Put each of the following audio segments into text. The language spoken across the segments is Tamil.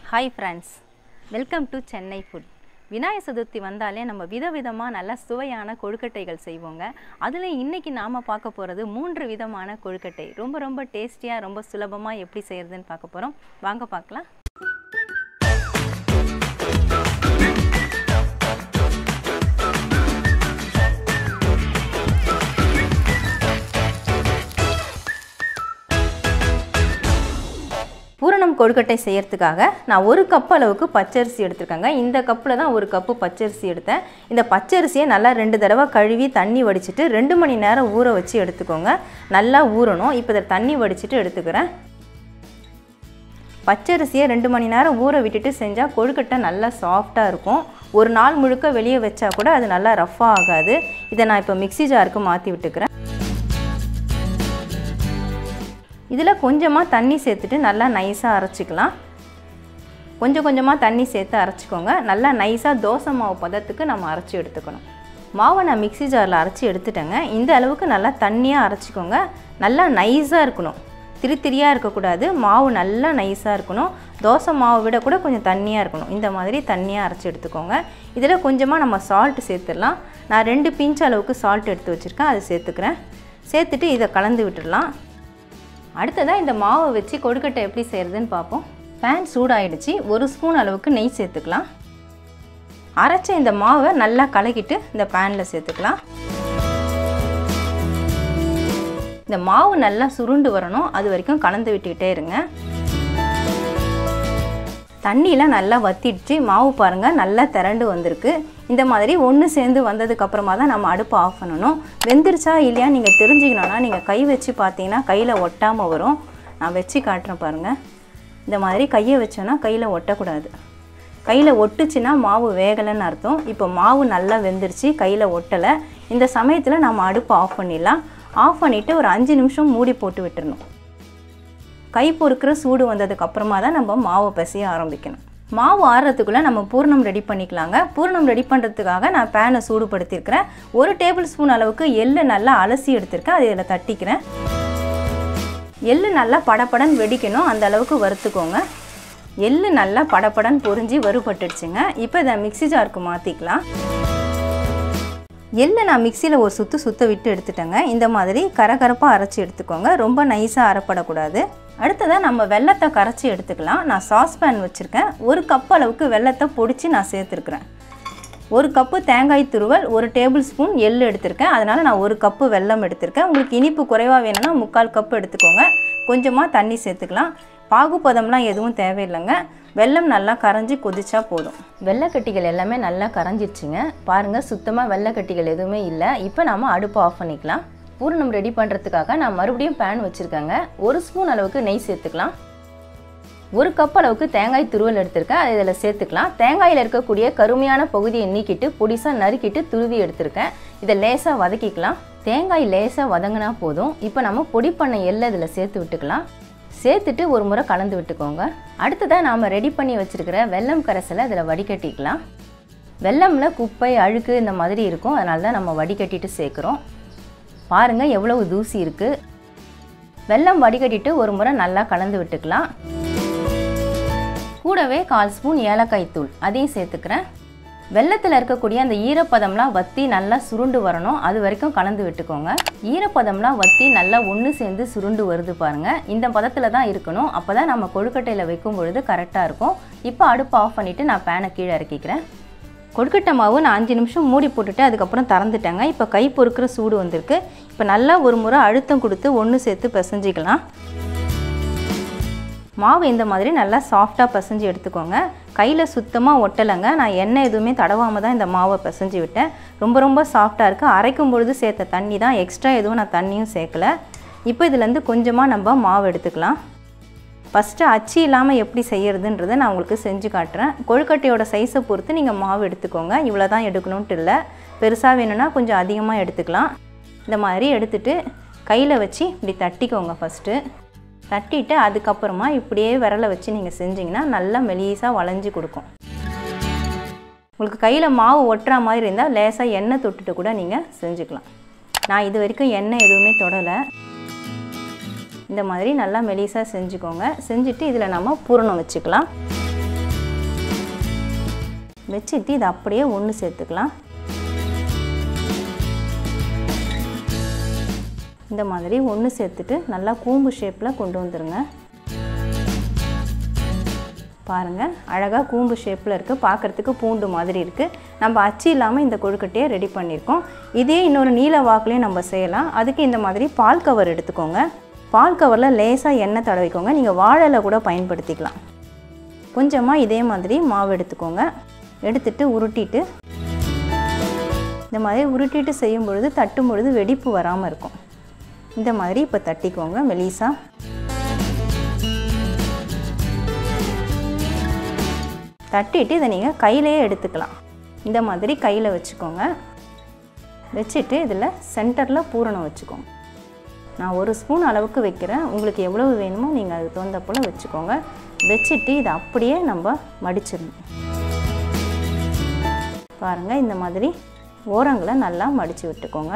hi friends welcome to Chennai food Vinayagar Chathurthi வந்தாலே நம்ம விதவிதமாக நல்ல சுவையான கொழுக்கட்டைகள் செய்வோங்க அதில் இன்றைக்கி நாம் பார்க்க போகிறது மூன்று விதமான கொழுக்கட்டை ரொம்ப ரொம்ப டேஸ்டியாக ரொம்ப சுலபமாக எப்படி செய்கிறதுன்னு பார்க்க போகிறோம் வாங்க பார்க்கலாம் பூரணம் கொழுக்கட்டை செய்யறதுக்காக நான் ஒரு கப் அளவுக்கு பச்சரிசி எடுத்திருக்கேங்க இந்த கப்பில் தான் ஒரு கப்பு பச்சரிசி எடுத்தேன் இந்த பச்சரிசியை நல்லா ரெண்டு தடவை கழுவி தண்ணி வடிச்சிட்டு ரெண்டு மணி நேரம் ஊற வச்சு எடுத்துக்கோங்க நல்லா ஊறணும் இப்போ இதை தண்ணி வடிச்சிட்டு எடுத்துக்கிறேன் பச்சரிசியை ரெண்டு மணி நேரம் ஊற விட்டுட்டு செஞ்சால் கொழுக்கட்டை நல்லா சாஃப்டாக இருக்கும் ஒரு நாள் முழுக்க வெளியே வச்சா கூட அது நல்லா ரஃப்பாக ஆகாது இதை நான் இப்போ மிக்ஸி ஜாருக்கு மாற்றி விட்டுக்கிறேன் இதில் கொஞ்சமாக தண்ணி சேர்த்துட்டு நல்லா நைஸாக அரைச்சிக்கலாம் கொஞ்சம் கொஞ்சமாக தண்ணி சேர்த்து அரைச்சிக்கோங்க நல்லா நைஸாக தோசை மாவு பதத்துக்கு நம்ம அரைச்சி எடுத்துக்கணும் மாவை நான் மிக்ஸி ஜாரில் அரைச்சி எடுத்துட்டேங்க இந்த அளவுக்கு நல்லா தண்ணியாக அரைச்சிக்கோங்க நல்லா நைஸாக இருக்கணும் திரி திரியாக இருக்கக்கூடாது மாவு நல்லா நைஸாக இருக்கணும் தோசை மாவை விட கூட கொஞ்சம் தண்ணியாக இருக்கணும் இந்த மாதிரி தண்ணியாக அரைச்சி எடுத்துக்கோங்க இதில் கொஞ்சமாக நம்ம சால்ட்டு சேர்த்துடலாம் நான் ரெண்டு பிஞ்ச் அளவுக்கு சால்ட் எடுத்து வச்சுருக்கேன் அதை சேர்த்துக்கிறேன் சேர்த்துட்டு இதை கலந்து விட்டுடலாம் அடுத்ததாக இந்த மாவை வச்சு கொழுக்கட்டை எப்படி செய்கிறதுன்னு பார்ப்போம் பேன் சூடாயிடுச்சு ஒரு ஸ்பூன் அளவுக்கு நெய் சேர்த்துக்கலாம் அரைச்ச இந்த மாவை நல்லா கலக்கிட்டு இந்த பேனில் சேர்த்துக்கலாம் இந்த மாவு நல்லா சுருண்டு வரணும் அது வரைக்கும் கலந்து விட்டுக்கிட்டே இருங்க தண்ணியில் நல்லா வத்திடுச்சு மாவு பாருங்கள் நல்லா திரண்டு வந்திருக்கு இந்த மாதிரி ஒன்று சேர்ந்து வந்ததுக்கப்புறமா தான் நம்ம அடுப்பை ஆஃப் பண்ணணும் வெந்துருச்சா இல்லையா நீங்கள் தெரிஞ்சுக்கணுன்னா நீங்கள் கை வச்சு பார்த்தீங்கன்னா கையில் ஒட்டாமல் வரும் நான் வச்சு காட்டுறேன் பாருங்கள் இந்த மாதிரி கையை வச்சோன்னா கையில் ஒட்டக்கூடாது கையில் ஒட்டுச்சுன்னா மாவு வேகலைன்னு அர்த்தம் இப்போ மாவு நல்லா வெந்துருச்சு கையில் ஒட்டலை இந்த சமயத்தில் நம்ம அடுப்பை ஆஃப் பண்ணிடலாம் ஆஃப் பண்ணிவிட்டு ஒரு அஞ்சு நிமிஷம் மூடி போட்டு விட்டுறணும் கை பொறுக்கிற சூடு வந்ததுக்கு அப்புறமா தான் நம்ம மாவை பிசைய ஆரம்பிக்கணும் மாவு ஆறுறதுக்குள்ளே நம்ம பூர்ணம் ரெடி பண்ணிக்கலாங்க பூர்ணம் ரெடி பண்ணுறதுக்காக நான் பேனை சூடுபடுத்தியிருக்கிறேன் ஒரு டேபிள் ஸ்பூன் அளவுக்கு எள்ளு நல்லா அலசி எடுத்திருக்கேன் அதை இதில் தட்டிக்கிறேன் எள்ளு நல்லா படப்படன் வெடிக்கணும் அந்த அளவுக்கு வறுத்துக்கோங்க எள்ளு நல்லா படப்படன் பொரிஞ்சு வறுபட்டுடுச்சுங்க இப்போ இதை மிக்ஸி ஜாருக்கு மாற்றிக்கலாம் எள்ளை நான் மிக்சியில் ஒரு சுற்று சுத்த விட்டு எடுத்துட்டேங்க இந்த மாதிரி கரகரப்பாக அரைச்சி எடுத்துக்கோங்க ரொம்ப நைஸாக அரைப்படக்கூடாது அடுத்ததாக நம்ம வெள்ளத்தை கரைச்சி எடுத்துக்கலாம் நான் சாஸ்பேன் வச்சுருக்கேன் ஒரு கப் அளவுக்கு வெள்ளத்தை பொடிச்சு நான் சேர்த்துருக்குறேன் ஒரு கப்பு தேங்காய் துருவல் ஒரு டேபிள் ஸ்பூன் எள் எடுத்திருக்கேன் அதனால் நான் ஒரு கப்பு வெல்லம் எடுத்திருக்கேன் உங்களுக்கு இனிப்பு குறைவாக வேணும்னா முக்கால் கப்பு எடுத்துக்கோங்க கொஞ்சமாக தண்ணி சேர்த்துக்கலாம் பாகுபதம்லாம் எதுவும் தேவையில்லைங்க வெல்லம் நல்லா கரைஞ்சி கொதிச்சா போதும் வெள்ளைக்கட்டிகள் எல்லாமே நல்லா கரைஞ்சிருச்சுங்க பாருங்கள் சுத்தமாக வெள்ளைக்கட்டிகள் எதுவுமே இல்லை இப்போ நம்ம அடுப்பை ஆஃப் பண்ணிக்கலாம் பூரணம் ரெடி பண்ணுறதுக்காக நான் மறுபடியும் பேன் வச்சுருக்கேங்க ஒரு ஸ்பூன் அளவுக்கு நெய் சேர்த்துக்கலாம் ஒரு கப் அளவுக்கு தேங்காய் துருவல் எடுத்திருக்கேன் அதை இதில் சேர்த்துக்கலாம் தேங்காயில் இருக்கக்கூடிய கருமையான பகுதியை நீக்கிட்டு பொடிசாக நறுக்கிட்டு துருவி எடுத்திருக்கேன் இதை லேசாக வதக்கிக்கலாம் தேங்காய் லேசாக வதங்கினா போதும் இப்போ நம்ம பொடி பண்ண எள்ளை இதில் சேர்த்து விட்டுக்கலாம் சேர்த்துட்டு ஒரு முறை கலந்து விட்டுக்கோங்க அடுத்ததாக நாம் ரெடி பண்ணி வச்சுருக்கிற வெல்லம் கரைசலை அதில் வடிகட்டிக்கலாம் வெல்லமில் குப்பை அழுக்கு இந்த மாதிரி இருக்கும் அதனால தான் நம்ம வடிகட்டிட்டு சேர்க்குறோம் பாருங்கள் எவ்வளவு தூசி இருக்குது வெல்லம் வடிகட்டிட்டு ஒரு முறை நல்லா கலந்து விட்டுக்கலாம் கூடவே கால் ஸ்பூன் ஏலக்காய் தூள் அதையும் சேர்த்துக்கிறேன் வெள்ளத்தில் இருக்கக்கூடிய அந்த ஈரப்பதம்லாம் வற்றி நல்லா சுருண்டு வரணும் அது வரைக்கும் கலந்து விட்டுக்கோங்க ஈரப்பதம்லாம் வற்றி நல்லா ஒன்று சேர்ந்து சுருண்டு வருது பாருங்கள் இந்த பதத்தில் தான் இருக்கணும் அப்போ தான் நம்ம கொழுக்கட்டையில் வைக்கும் பொழுது கரெக்டாக இருக்கும் இப்போ அடுப்பு ஆஃப் பண்ணிவிட்டு நான் பேனை கீழே இறக்கிக்கிறேன் கொழுக்கட்டை மாவு நான் அஞ்சு நிமிஷம் மூடி போட்டுட்டு அதுக்கப்புறம் திறந்துட்டேங்க இப்போ கை பொறுக்கிற சூடு வந்திருக்கு இப்போ நல்லா ஒரு முறை அழுத்தம் கொடுத்து ஒன்று சேர்த்து பிசைஞ்சிக்கலாம் மாவு இந்த மாதிரி நல்லா சாஃப்டாக பிசைஞ்சு எடுத்துக்கோங்க கையில் சுத்தமாக ஒட்டலைங்க நான் எண்ணெய் எதுவுமே தடவாமல் தான் இந்த மாவை பிசைஞ்சு விட்டேன் ரொம்ப ரொம்ப சாஃப்டாக இருக்குது அரைக்கும் பொழுது சேர்த்த தண்ணி தான் எக்ஸ்ட்ரா எதுவும் நான் தண்ணியும் சேர்க்கல இப்போ இதுலேருந்து கொஞ்சமாக நம்ம மாவு எடுத்துக்கலாம் ஃபஸ்ட்டு அச்சு இல்லாமல் எப்படி செய்கிறதுன்றதை நான் உங்களுக்கு செஞ்சு காட்டுறேன் கொழுக்கட்டையோட சைஸை பொறுத்து நீங்கள் மாவு எடுத்துக்கோங்க இவ்வளோ தான் எடுக்கணுன்ட்டு இல்லை பெருசாக வேணும்னா கொஞ்சம் அதிகமாக எடுத்துக்கலாம் இந்த மாதிரி எடுத்துகிட்டு கையில் வச்சு இப்படி தட்டிக்கோங்க ஃபஸ்ட்டு தட்டிட்டு அதுக்கப்புறமா இப்படியே விரலை வச்சு நீங்கள் செஞ்சிங்கன்னா நல்லா மெலிசாக வளைஞ்சி கொடுக்கும் உங்களுக்கு கையில் மாவு ஒட்டுற மாதிரி இருந்தால் லேசாக எண்ணெய் தொட்டுட்டு கூட நீங்கள் செஞ்சுக்கலாம் நான் இது வரைக்கும் எண்ணெய் எதுவுமே தொடலை இந்த மாதிரி நல்லா மெலிசாக செஞ்சுக்கோங்க செஞ்சுட்டு இதில் நம்ம பூரணம் வச்சுக்கலாம் வச்சுட்டு இதை அப்படியே ஒன்று சேர்த்துக்கலாம் இந்த மாதிரி ஒன்று சேர்த்துட்டு நல்லா கூம்பு ஷேப்பில் கொண்டு வந்துருங்க பாருங்கள் அழகாக கூம்பு ஷேப்பில் இருக்குது பார்க்குறதுக்கு பூண்டு மாதிரி இருக்குது நம்ம அச்சு இல்லாமல் இந்த கொழுக்கட்டையை ரெடி பண்ணியிருக்கோம் இதே இன்னொரு நீல வாக்குலேயும் நம்ம செய்யலாம் அதுக்கு இந்த மாதிரி பால் கவர் எடுத்துக்கோங்க பால் கவரில் லேசாக எண்ணெய் தடவிக்கோங்க நீங்கள் வாழலை கூட பயன்படுத்திக்கலாம் கொஞ்சமாக இதே மாதிரி மாவு எடுத்துக்கோங்க எடுத்துட்டு உருட்டிட்டு இந்த மாதிரி உருட்டிட்டு செய்யும் பொழுது தட்டும் பொழுது வெடிப்பு வராமல் இருக்கும் இந்த மாதிரி இப்போ தட்டிக்கோங்க மெலிசா தட்டிட்டு இதை நீங்கள் கையிலேயே எடுத்துக்கலாம் இந்த மாதிரி கையில் வச்சுக்கோங்க வச்சுட்டு இதில் சென்டரில் பூரணம் வச்சுக்கோங்க நான் ஒரு ஸ்பூன் அளவுக்கு வைக்கிறேன் உங்களுக்கு எவ்வளவு வேணுமோ நீங்கள் அது தகுந்த போல் வச்சுக்கோங்க வச்சுட்டு இதை அப்படியே நம்ம மடிச்சிடணும் பாருங்கள் இந்த மாதிரி ஓரங்களை நல்லா மடித்து விட்டுக்கோங்க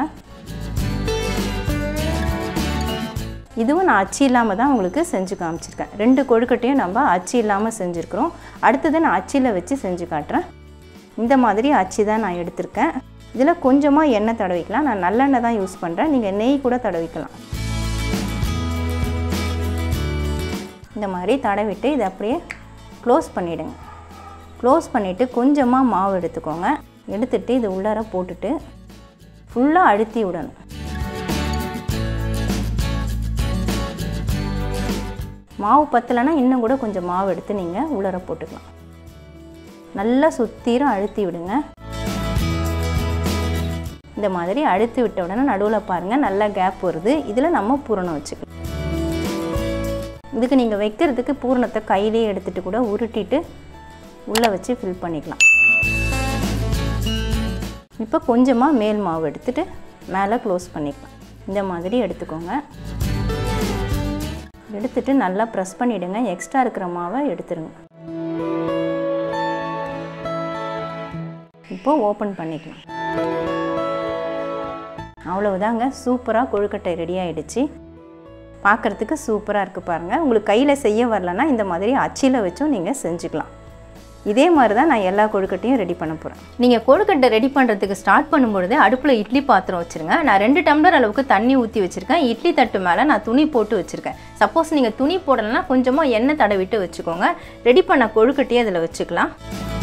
இதுவும் நான் அச்சு இல்லாமல் தான் உங்களுக்கு செஞ்சு காமிச்சிருக்கேன் ரெண்டு கொழுக்கட்டையும் நம்ம அச்சு இல்லாமல் செஞ்சுருக்குறோம் அடுத்தது நான் அச்சியில் வச்சு செஞ்சு காட்டுறேன் இந்த மாதிரி அச்சு தான் நான் எடுத்திருக்கேன் இதில் கொஞ்சமாக எண்ணெய் தடவிக்கலாம் நான் நல்லெண்ணெய் தான் யூஸ் பண்ணுறேன் நீங்கள் நெய் கூட தடவிக்கலாம் இந்த மாதிரி தடவிட்டு இதை அப்படியே க்ளோஸ் பண்ணிவிடுங்க க்ளோஸ் பண்ணிவிட்டு கொஞ்சமாக மாவு எடுத்துக்கோங்க எடுத்துட்டு இது உள்ளார போட்டுட்டு ஃபுல்லாக அழுத்தி விடணும் மாவு பத்தலைன்னா இன்னும் கூட கொஞ்சம் மாவு எடுத்து நீங்கள் உள்ளார போட்டுக்கலாம் நல்லா சுத்தீரும் அழுத்தி விடுங்க இந்த மாதிரி அழுத்தி விட்ட உடனே நடுவில் பாருங்கள் நல்லா கேப் வருது இதில் நம்ம பூரணம் வச்சுக்கலாம் இதுக்கு நீங்கள் வைக்கிறதுக்கு பூரணத்தை கையிலேயே எடுத்துகிட்டு கூட உருட்டிட்டு உள்ளே வச்சு ஃபில் பண்ணிக்கலாம் இப்போ கொஞ்சமாக மேல் மாவு எடுத்துட்டு மேலே க்ளோஸ் பண்ணிக்கலாம் இந்த மாதிரி எடுத்துக்கோங்க எடுத்துட்டு நல்லா ப்ரெஸ் பண்ணிவிடுங்க எக்ஸ்ட்ரா இருக்கிற மாவை எடுத்துருங்க இப்போ ஓப்பன் பண்ணிக்கலாம் அவ்வளவுதாங்க சூப்பராக கொழுக்கட்டை ரெடி ஆயிடுச்சு பார்க்குறதுக்கு சூப்பராக இருக்குது பாருங்கள் உங்களுக்கு கையில் செய்ய வரலன்னா இந்த மாதிரி அச்சியில் வச்சும் நீங்கள் செஞ்சுக்கலாம் இதே மாதிரி தான் நான் எல்லா கொழுக்கட்டையும் ரெடி பண்ண போகிறேன் நீங்கள் கொழுக்கட்டை ரெடி பண்ணுறதுக்கு ஸ்டார்ட் பண்ணும்பொழுது அடுப்பில் இட்லி பாத்திரம் வச்சுருங்க நான் ரெண்டு டம்ளர் அளவுக்கு தண்ணி ஊற்றி வச்சுருக்கேன் இட்லி தட்டு மேலே நான் துணி போட்டு வச்சுருக்கேன் சப்போஸ் நீங்கள் துணி போடலைன்னா கொஞ்சமாக எண்ணெய் தடவிட்டு வச்சுக்கோங்க ரெடி பண்ண கொழுக்கட்டையை அதில் வச்சுக்கலாம்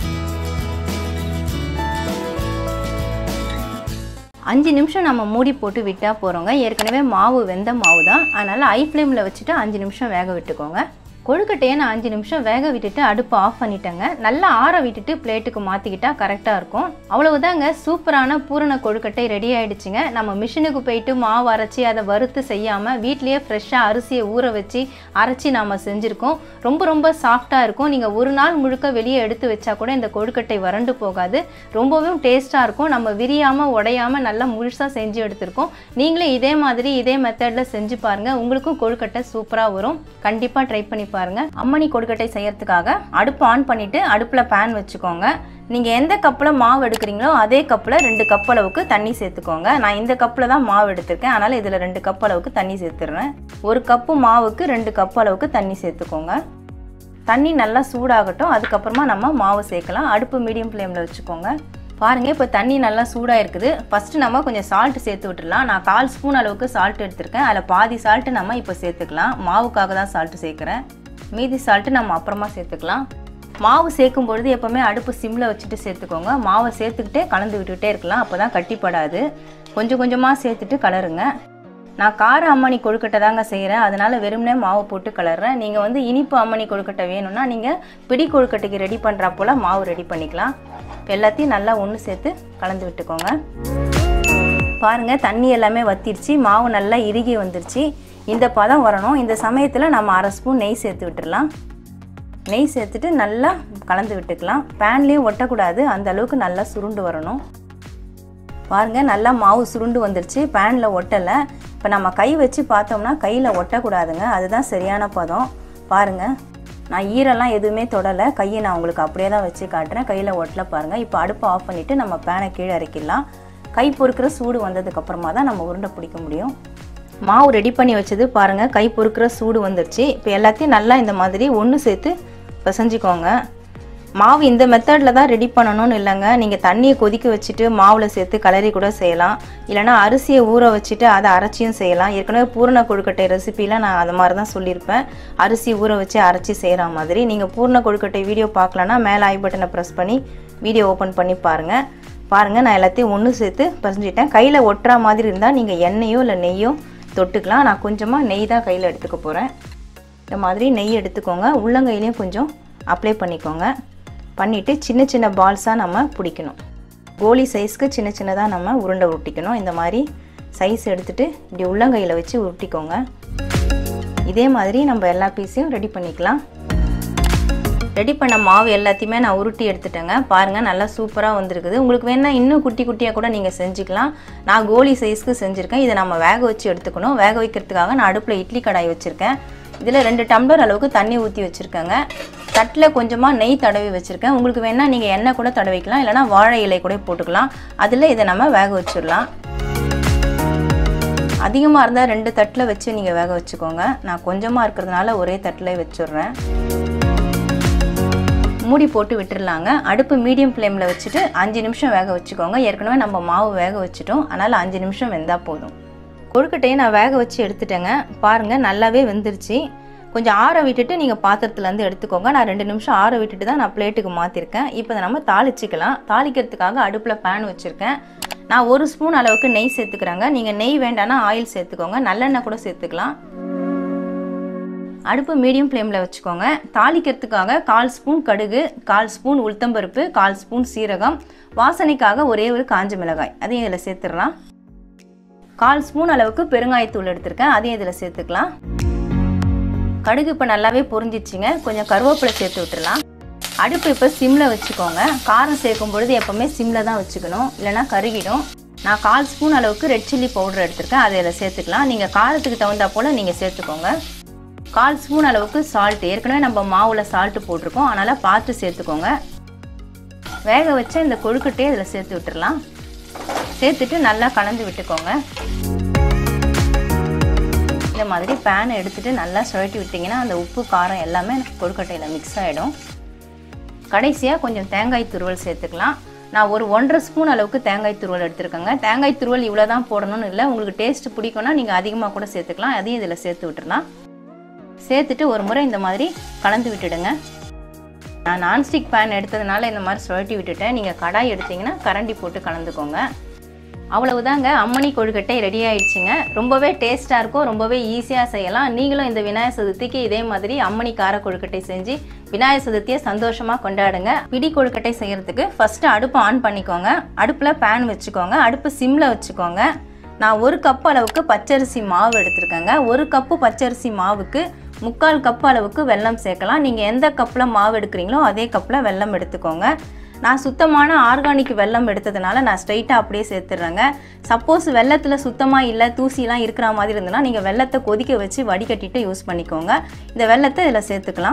அஞ்சு நிமிஷம் நம்ம மூடி போட்டு விட்டால் போகிறோங்க ஏற்கனவே மாவு வெந்த மாவு தான் அதனால் ஐ ஃப்ளேமில் வச்சுட்டு அஞ்சு நிமிஷம் வேக விட்டுக்கோங்க கொழுக்கட்டையை நான் அஞ்சு நிமிஷம் வேக விட்டுட்டு அடுப்பு ஆஃப் பண்ணிட்டேங்க நல்லா ஆற விட்டுட்டு பிளேட்டுக்கு மாற்றிக்கிட்டா கரெக்டாக இருக்கும் அவ்வளவுதாங்க சூப்பரான பூரண கொழுக்கட்டை ரெடி ஆயிடுச்சுங்க நம்ம மிஷினுக்கு போயிட்டு மாவு அரைச்சி அதை வறுத்து செய்யாமல் வீட்லேயே ஃப்ரெஷ்ஷாக அரிசியை ஊற வச்சு அரைச்சி நாம் செஞ்சுருக்கோம் ரொம்ப ரொம்ப சாஃப்டாக இருக்கும் நீங்கள் ஒரு நாள் முழுக்க வெளியே எடுத்து வச்சா கூட இந்த கொழுக்கட்டை வறண்டு போகாது ரொம்பவும் டேஸ்ட்டாக இருக்கும் நம்ம விரியாமல் உடையாமல் நல்லா முழுசாக செஞ்சு எடுத்திருக்கோம் நீங்களே இதே மாதிரி இதே மெத்தடில் செஞ்சு பாருங்கள் உங்களுக்கும் கொழுக்கட்டை சூப்பராக வரும் கண்டிப்பாக ட்ரை பண்ணி பாருங்கள் அம்மணி கொழுக்கட்டை செய்யறதுக்காக அடுப்பு ஆன் பண்ணிவிட்டு அடுப்பில் பேன் வச்சுக்கோங்க நீங்கள் எந்த கப்பில் மாவு எடுக்கிறீங்களோ அதே கப்பில் ரெண்டு கப் அளவுக்கு தண்ணி சேர்த்துக்கோங்க நான் இந்த கப்பில் தான் மாவு எடுத்திருக்கேன் அதனால் இதில் ரெண்டு கப் அளவுக்கு தண்ணி சேர்த்துடுறேன் ஒரு கப்பு மாவுக்கு ரெண்டு கப் அளவுக்கு தண்ணி சேர்த்துக்கோங்க தண்ணி நல்லா சூடாகட்டும் அதுக்கப்புறமா நம்ம மாவு சேர்க்கலாம் அடுப்பு மீடியம் ஃப்ளேமில் வச்சுக்கோங்க பாருங்கள் இப்போ தண்ணி நல்லா சூடாக இருக்குது ஃபஸ்ட்டு நம்ம கொஞ்சம் சால்ட் சேர்த்து விட்டுடலாம் நான் கால் ஸ்பூன் அளவுக்கு சால்ட் எடுத்திருக்கேன் அதில் பாதி சால்ட்டு நம்ம இப்போ சேர்த்துக்கலாம் மாவுக்காக தான் சால்ட்டு சேர்க்குறேன் மீதி சால்ட்டு நம்ம அப்புறமா சேர்த்துக்கலாம் மாவு சேர்க்கும் பொழுது எப்போவுமே அடுப்பு சிம்மில் வச்சுட்டு சேர்த்துக்கோங்க மாவை சேர்த்துக்கிட்டே கலந்து விட்டுக்கிட்டே இருக்கலாம் அப்போ தான் கட்டிப்படாது கொஞ்சம் கொஞ்சமாக சேர்த்துட்டு கலருங்க நான் கார அம்மணி கொழுக்கட்டை தாங்க செய்கிறேன் அதனால் வெறுமனே மாவு போட்டு கலர்றேன் நீங்கள் வந்து இனிப்பு அம்மணி கொழுக்கட்டை வேணும்னா நீங்கள் பிடி கொழுக்கட்டைக்கு ரெடி பண்ணுறா போல் மாவு ரெடி பண்ணிக்கலாம் இப்போ எல்லாத்தையும் நல்லா ஒன்று சேர்த்து கலந்து விட்டுக்கோங்க பாருங்கள் தண்ணி எல்லாமே வத்திருச்சு மாவு நல்லா இறுகி வந்துருச்சு இந்த பதம் வரணும் இந்த சமயத்தில் நம்ம அரை ஸ்பூன் நெய் சேர்த்து விட்டுடலாம் நெய் சேர்த்துட்டு நல்லா கலந்து விட்டுக்கலாம் பேன்லேயும் ஒட்டக்கூடாது அந்த அளவுக்கு நல்லா சுருண்டு வரணும் பாருங்கள் நல்லா மாவு சுருண்டு வந்துருச்சு பேனில் ஒட்டலை இப்போ நம்ம கை வச்சு பார்த்தோம்னா கையில் ஒட்டக்கூடாதுங்க அதுதான் சரியான பதம் பாருங்கள் நான் ஈரெல்லாம் எதுவுமே தொடலை கையை நான் உங்களுக்கு அப்படியே தான் வச்சு காட்டுறேன் கையில் ஒட்டலை பாருங்கள் இப்போ அடுப்பை ஆஃப் பண்ணிவிட்டு நம்ம பேனை கீழே இறக்கிடலாம் கை பொறுக்கிற சூடு வந்ததுக்கப்புறமா தான் நம்ம உருண்டை பிடிக்க முடியும் மாவு ரெடி பண்ணி வச்சது பாருங்கள் கை பொறுக்கிற சூடு வந்துருச்சு இப்போ எல்லாத்தையும் நல்லா இந்த மாதிரி ஒன்று சேர்த்து பிசைஞ்சிக்கோங்க மாவு இந்த மெத்தடில் தான் ரெடி பண்ணணும்னு இல்லைங்க நீங்கள் தண்ணியை கொதிக்க வச்சுட்டு மாவில் சேர்த்து கலரி கூட செய்யலாம் இல்லைனா அரிசியை ஊற வச்சுட்டு அதை அரைச்சியும் செய்யலாம் ஏற்கனவே பூரண கொழுக்கட்டை ரெசிப்பியில் நான் அது மாதிரி தான் சொல்லியிருப்பேன் அரிசி ஊற வச்சு அரைச்சி செய்கிற மாதிரி நீங்கள் பூரண கொழுக்கட்டை வீடியோ பார்க்கலன்னா மேலே ஐ பட்டனை ப்ரெஸ் பண்ணி வீடியோ ஓப்பன் பண்ணி பாருங்கள் பாருங்கள் நான் எல்லாத்தையும் ஒன்று சேர்த்து பசஞ்சிட்டேன் கையில் ஒட்டுற மாதிரி இருந்தால் நீங்கள் எண்ணெயோ இல்லை நெய்யோ தொட்டுக்கலாம் நான் கொஞ்சமாக நெய் தான் கையில் எடுத்துக்க போகிறேன் இந்த மாதிரி நெய் எடுத்துக்கோங்க உள்ளங்கையிலையும் கொஞ்சம் அப்ளை பண்ணிக்கோங்க பண்ணிவிட்டு சின்ன சின்ன பால்ஸாக நம்ம பிடிக்கணும் கோலி சைஸ்க்கு சின்ன சின்னதாக நம்ம உருண்டை உருட்டிக்கணும் இந்த மாதிரி சைஸ் எடுத்துகிட்டு இப்படி உள்ளங்கையில் வச்சு உருட்டிக்கோங்க இதே மாதிரி நம்ம எல்லா பீஸையும் ரெடி பண்ணிக்கலாம் ரெடி பண்ண மாவு எல்லாத்தையுமே நான் உருட்டி எடுத்துட்டேங்க பாருங்கள் நல்லா சூப்பராக வந்திருக்குது உங்களுக்கு வேணால் இன்னும் குட்டி குட்டியாக கூட நீங்கள் செஞ்சுக்கலாம் நான் கோலி சைஸ்க்கு செஞ்சுருக்கேன் இதை நம்ம வேக வச்சு எடுத்துக்கணும் வேக வைக்கிறதுக்காக நான் அடுப்பில் இட்லி கடாய் வச்சுருக்கேன் இதில் ரெண்டு டம்ளர் அளவுக்கு தண்ணி ஊற்றி வச்சுருக்கேங்க தட்டில் கொஞ்சமாக நெய் தடவி வச்சுருக்கேன் உங்களுக்கு வேணால் நீங்கள் எண்ணெய் கூட தடவிக்கலாம் இல்லைனா வாழை இலை கூட போட்டுக்கலாம் அதில் இதை நம்ம வேக வச்சிடலாம் அதிகமாக இருந்தால் ரெண்டு தட்டில் வச்சு நீங்கள் வேக வச்சுக்கோங்க நான் கொஞ்சமாக இருக்கிறதுனால ஒரே தட்டில் வச்சிடுறேன் மூடி போட்டு விட்டுடலாங்க அடுப்பு மீடியம் ஃப்ளேமில் வச்சுட்டு அஞ்சு நிமிஷம் வேக வச்சுக்கோங்க ஏற்கனவே நம்ம மாவு வேக வச்சுட்டோம் அதனால் அஞ்சு நிமிஷம் வெந்தால் போதும் கொழுக்கட்டையை நான் வேக வச்சு எடுத்துட்டேங்க பாருங்கள் நல்லாவே வெந்துருச்சு கொஞ்சம் ஆற விட்டுட்டு நீங்கள் பாத்திரத்துலேருந்து எடுத்துக்கோங்க நான் ரெண்டு நிமிஷம் ஆற விட்டுட்டு தான் நான் பிளேட்டுக்கு மாற்றிருக்கேன் இப்போ இதை நம்ம தாளிச்சிக்கலாம் தாளிக்கிறதுக்காக அடுப்பில் பேன் வச்சுருக்கேன் நான் ஒரு ஸ்பூன் அளவுக்கு நெய் சேர்த்துக்கிறேங்க நீங்கள் நெய் வேண்டாம்னா ஆயில் சேர்த்துக்கோங்க நல்லெண்ணெய் கூட சேர்த்துக்கலாம் அடுப்பு மீடியம் ஃப்ளேமில் வச்சுக்கோங்க தாளிக்கிறதுக்காக கால் ஸ்பூன் கடுகு கால் ஸ்பூன் உளுத்தம்பருப்பு கால் ஸ்பூன் சீரகம் வாசனைக்காக ஒரே ஒரு காஞ்ச மிளகாய் அதையும் இதில் சேர்த்துடலாம் கால் ஸ்பூன் அளவுக்கு பெருங்காயத்தூள் எடுத்திருக்கேன் அதையும் இதில் சேர்த்துக்கலாம் கடுகு இப்போ நல்லாவே பொரிஞ்சிச்சுங்க கொஞ்சம் கருவேப்பிலை சேர்த்து விட்டுடலாம் அடுப்பு இப்போ சிம்மில் வச்சுக்கோங்க காரம் சேர்க்கும் பொழுது எப்போவுமே சிம்மில் தான் வச்சுக்கணும் இல்லைனா கருகிடும் நான் கால் ஸ்பூன் அளவுக்கு ரெட் சில்லி பவுடர் எடுத்திருக்கேன் அதை இதில் சேர்த்துக்கலாம் நீங்கள் காரத்துக்கு தகுந்தா போல் நீங்கள் சேர்த்துக்கோங்க கால் ஸ்பூன் அளவுக்கு சால்ட் ஏற்கனவே நம்ம மாவில் சால்ட்டு போட்டிருக்கோம் அதனால் பார்த்து சேர்த்துக்கோங்க வேக வச்ச இந்த கொழுக்கட்டையை இதில் சேர்த்து விட்டுடலாம் சேர்த்துட்டு நல்லா கலந்து விட்டுக்கோங்க இந்த மாதிரி பேனை எடுத்துகிட்டு நல்லா சுழட்டி விட்டிங்கன்னா அந்த உப்பு காரம் எல்லாமே கொழுக்கட்டையில் மிக்ஸ் ஆகிடும் கடைசியாக கொஞ்சம் தேங்காய் துருவல் சேர்த்துக்கலாம் நான் ஒரு ஒன்றரை ஸ்பூன் அளவுக்கு தேங்காய் துருவல் எடுத்துருக்கேங்க தேங்காய் துருவல் இவ்வளோ தான் போடணும்னு இல்லை உங்களுக்கு டேஸ்ட் பிடிக்கும்னா நீங்கள் அதிகமாக கூட சேர்த்துக்கலாம் அதையும் இதில் சேர்த்து விட்டுறலாம் சேர்த்துட்டு ஒரு முறை இந்த மாதிரி கலந்து விட்டுடுங்க நான் நான்ஸ்டிக் பேன் எடுத்ததுனால இந்த மாதிரி சுழட்டி விட்டுட்டேன் நீங்கள் கடாய் எடுத்தீங்கன்னா கரண்டி போட்டு கலந்துக்கோங்க அவ்வளவுதாங்க அம்மணி கொழுக்கட்டை ரெடி ஆயிடுச்சுங்க ரொம்பவே டேஸ்ட்டாக இருக்கும் ரொம்பவே ஈஸியாக செய்யலாம் நீங்களும் இந்த விநாயகர் சதுர்த்திக்கு இதே மாதிரி அம்மணி கார கொழுக்கட்டை செஞ்சு விநாயகர் சதுர்த்தியை சந்தோஷமாக கொண்டாடுங்க பிடி கொழுக்கட்டை செய்கிறதுக்கு ஃபஸ்ட்டு அடுப்பு ஆன் பண்ணிக்கோங்க அடுப்பில் பேன் வச்சுக்கோங்க அடுப்பு சிம்மில் வச்சுக்கோங்க நான் ஒரு கப் அளவுக்கு பச்சரிசி மாவு எடுத்திருக்கேங்க ஒரு கப்பு பச்சரிசி மாவுக்கு முக்கால் கப் அளவுக்கு வெல்லம் சேர்க்கலாம் நீங்கள் எந்த கப்பில் மாவு எடுக்கிறீங்களோ அதே கப்பில் வெல்லம் எடுத்துக்கோங்க நான் சுத்தமான ஆர்கானிக் வெல்லம் எடுத்ததுனால நான் ஸ்ட்ரைட்டாக அப்படியே சேர்த்துட்றேங்க சப்போஸ் வெள்ளத்தில் சுத்தமாக இல்லை தூசிலாம் இருக்கிற மாதிரி இருந்ததுன்னா நீங்கள் வெள்ளத்தை கொதிக்க வச்சு வடிகட்டிட்டு யூஸ் பண்ணிக்கோங்க இந்த வெள்ளத்தை இதில் சேர்த்துக்கலாம்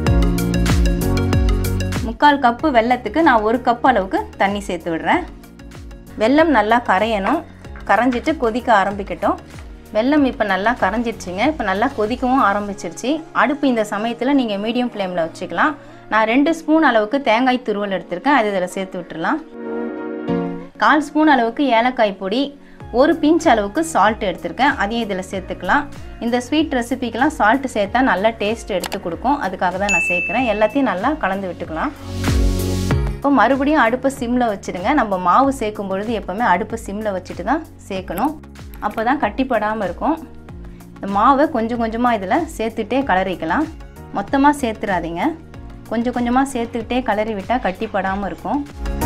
முக்கால் கப்பு வெள்ளத்துக்கு நான் ஒரு கப் அளவுக்கு தண்ணி சேர்த்து விடுறேன் வெல்லம் நல்லா கரையணும் கரைஞ்சிட்டு கொதிக்க ஆரம்பிக்கட்டும் வெல்லம் இப்போ நல்லா கரைஞ்சிருச்சுங்க இப்போ நல்லா கொதிக்கவும் ஆரம்பிச்சிருச்சு அடுப்பு இந்த சமயத்தில் நீங்கள் மீடியம் ஃப்ளேமில் வச்சுக்கலாம் நான் ரெண்டு ஸ்பூன் அளவுக்கு தேங்காய் துருவல் எடுத்திருக்கேன் அது இதில் சேர்த்து விட்டுறலாம் கால் ஸ்பூன் அளவுக்கு ஏலக்காய் பொடி ஒரு பிஞ்ச் அளவுக்கு சால்ட் எடுத்திருக்கேன் அதையும் இதில் சேர்த்துக்கலாம் இந்த ஸ்வீட் ரெசிபிக்கெலாம் சால்ட் சேர்த்தா நல்லா டேஸ்ட் எடுத்து கொடுக்கும் அதுக்காக தான் நான் சேர்க்குறேன் எல்லாத்தையும் நல்லா கலந்து விட்டுக்கலாம் இப்போ மறுபடியும் அடுப்பை சிம்மில் வச்சுடுங்க நம்ம மாவு சேர்க்கும் பொழுது எப்போவுமே அடுப்பை சிம்மில் வச்சுட்டு தான் சேர்க்கணும் அப்போ தான் கட்டிப்படாமல் இருக்கும் இந்த மாவை கொஞ்சம் கொஞ்சமாக இதில் சேர்த்துட்டே கலரிக்கலாம் மொத்தமாக சேர்த்துடாதீங்க கொஞ்சம் கொஞ்சமாக சேர்த்துக்கிட்டே கலரி விட்டால் கட்டிப்படாமல் இருக்கும்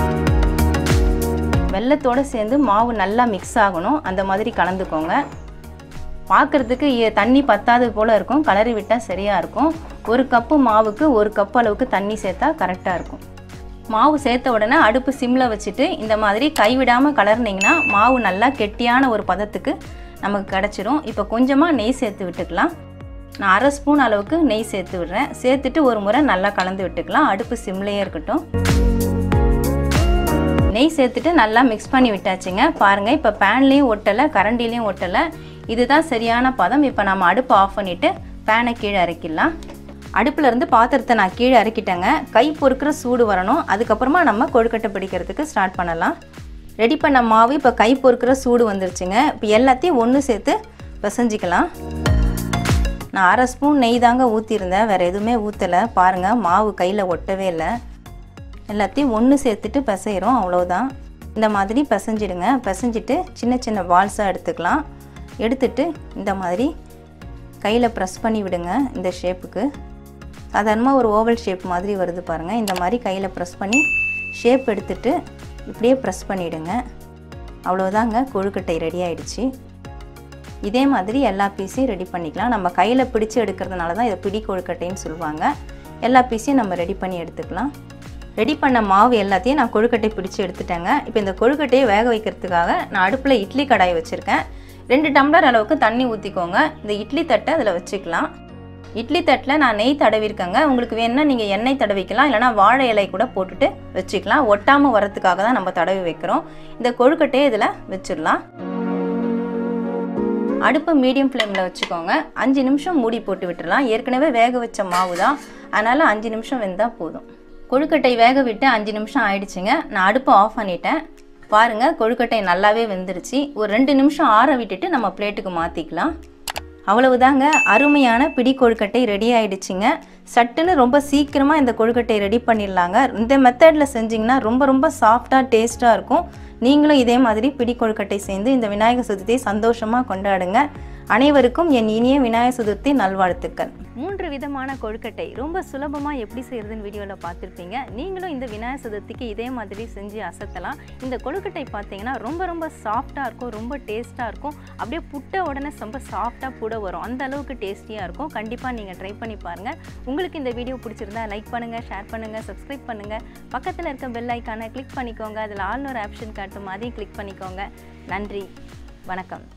வெள்ளத்தோடு சேர்ந்து மாவு நல்லா மிக்ஸ் ஆகணும் அந்த மாதிரி கலந்துக்கோங்க பார்க்குறதுக்கு தண்ணி பத்தாது போல் இருக்கும் கலரி விட்டால் சரியாக இருக்கும் ஒரு கப்பு மாவுக்கு ஒரு கப் அளவுக்கு தண்ணி சேர்த்தா கரெக்டாக இருக்கும் மாவு சேர்த்த உடனே அடுப்பு சிம்மில் வச்சுட்டு இந்த மாதிரி கைவிடாமல் கலர்னிங்கன்னா மாவு நல்லா கெட்டியான ஒரு பதத்துக்கு நமக்கு கிடச்சிரும் இப்போ கொஞ்சமாக நெய் சேர்த்து விட்டுக்கலாம் நான் அரை ஸ்பூன் அளவுக்கு நெய் சேர்த்து விடுறேன் சேர்த்துட்டு ஒரு முறை நல்லா கலந்து விட்டுக்கலாம் அடுப்பு சிம்லேயே இருக்கட்டும் நெய் சேர்த்துட்டு நல்லா மிக்ஸ் பண்ணி விட்டாச்சுங்க பாருங்கள் இப்போ பேன்லேயும் ஒட்டலை கரண்டிலையும் ஒட்டலை இதுதான் சரியான பதம் இப்போ நம்ம அடுப்பு ஆஃப் பண்ணிவிட்டு பேனை கீழே இறக்கிடலாம் அடுப்பில் இருந்து பாத்திரத்தை நான் கீழே இறக்கிட்டேங்க கை பொறுக்கிற சூடு வரணும் அதுக்கப்புறமா நம்ம கொழுக்கட்டை பிடிக்கிறதுக்கு ஸ்டார்ட் பண்ணலாம் ரெடி பண்ண மாவு இப்போ கை பொறுக்கிற சூடு வந்துருச்சுங்க இப்போ எல்லாத்தையும் ஒன்று சேர்த்து பிசைஞ்சிக்கலாம் நான் அரை ஸ்பூன் நெய் தாங்க ஊற்றிருந்தேன் வேறு எதுவுமே ஊற்றலை பாருங்கள் மாவு கையில் ஒட்டவே இல்லை எல்லாத்தையும் ஒன்று சேர்த்துட்டு பிசைகிறோம் அவ்வளோதான் இந்த மாதிரி பிசைஞ்சிடுங்க பிசைஞ்சிட்டு சின்ன சின்ன பால்ஸாக எடுத்துக்கலாம் எடுத்துட்டு இந்த மாதிரி கையில் ப்ரெஸ் பண்ணி விடுங்க இந்த ஷேப்புக்கு சாதாரணமாக ஒரு ஓவல் ஷேப் மாதிரி வருது பாருங்கள் இந்த மாதிரி கையில் ப்ரெஸ் பண்ணி ஷேப் எடுத்துட்டு இப்படியே ப்ரெஸ் பண்ணிவிடுங்க அவ்வளோதாங்க கொழுக்கட்டை ரெடி ஆயிடுச்சு இதே மாதிரி எல்லா பீஸையும் ரெடி பண்ணிக்கலாம் நம்ம கையில் பிடிச்சு எடுக்கிறதுனால தான் இதை பிடி கொழுக்கட்டைன்னு சொல்லுவாங்க எல்லா பீஸையும் நம்ம ரெடி பண்ணி எடுத்துக்கலாம் ரெடி பண்ண மாவு எல்லாத்தையும் நான் கொழுக்கட்டை பிடிச்சு எடுத்துட்டேங்க இப்போ இந்த கொழுக்கட்டையை வேக வைக்கிறதுக்காக நான் அடுப்பில் இட்லி கடாய் வச்சுருக்கேன் ரெண்டு டம்ளர் அளவுக்கு தண்ணி ஊற்றிக்கோங்க இந்த இட்லி தட்டை அதில் வச்சுக்கலாம் இட்லி தட்டில் நான் நெய் தடவிருக்கேங்க உங்களுக்கு வேணும்னா நீங்கள் எண்ணெய் தடவிக்கலாம் இல்லைனா வாழை இலை கூட போட்டுட்டு வச்சுக்கலாம் ஒட்டாமல் வரத்துக்காக தான் நம்ம தடவி வைக்கிறோம் இந்த கொழுக்கட்டையை இதில் வச்சிடலாம் அடுப்பு மீடியம் ஃப்ளேமில் வச்சுக்கோங்க அஞ்சு நிமிஷம் மூடி போட்டு விட்டுறலாம் ஏற்கனவே வேக வச்ச மாவு தான் அதனால் அஞ்சு நிமிஷம் வெந்தால் போதும் கொழுக்கட்டை வேக விட்டு அஞ்சு நிமிஷம் ஆயிடுச்சுங்க நான் அடுப்பை ஆஃப் பண்ணிட்டேன் பாருங்கள் கொழுக்கட்டை நல்லாவே வெந்துருச்சு ஒரு ரெண்டு நிமிஷம் ஆற விட்டுட்டு நம்ம பிளேட்டுக்கு மாற்றிக்கலாம் அவ்வளவுதாங்க அருமையான பிடி கொழுக்கட்டை ரெடி ஆயிடுச்சுங்க சட்டுன்னு ரொம்ப சீக்கிரமாக இந்த கொழுக்கட்டை ரெடி பண்ணிடலாங்க இந்த மெத்தடில் செஞ்சிங்கன்னா ரொம்ப ரொம்ப சாஃப்டாக டேஸ்ட்டாக இருக்கும் நீங்களும் இதே மாதிரி பிடி கொழுக்கட்டை சேர்ந்து இந்த விநாயகர் சதுர்த்தியை சந்தோஷமாக கொண்டாடுங்க அனைவருக்கும் என் இனிய விநாயகர் சதுர்த்தி நல்வாழ்த்துக்கள் மூன்று விதமான கொழுக்கட்டை ரொம்ப சுலபமாக எப்படி செய்கிறதுன்னு வீடியோவில் பார்த்துருப்பீங்க நீங்களும் இந்த விநாயகர் சதுர்த்திக்கு இதே மாதிரி செஞ்சு அசத்தலாம் இந்த கொழுக்கட்டை பார்த்தீங்கன்னா ரொம்ப ரொம்ப சாஃப்டாக இருக்கும் ரொம்ப டேஸ்ட்டாக இருக்கும் அப்படியே புட்ட உடனே ரொம்ப சாஃப்டாக புட வரும் அந்த அளவுக்கு டேஸ்டியாக இருக்கும் கண்டிப்பாக நீங்கள் ட்ரை பண்ணி பாருங்கள் உங்களுக்கு இந்த வீடியோ பிடிச்சிருந்தா லைக் பண்ணுங்கள் ஷேர் பண்ணுங்கள் சப்ஸ்கிரைப் பண்ணுங்கள் பக்கத்தில் இருக்க பெல் ஐக்கானை கிளிக் பண்ணிக்கோங்க அதில் ஆல் ஒரு ஆப்ஷன் காட்டும் அதையும் கிளிக் பண்ணிக்கோங்க நன்றி வணக்கம்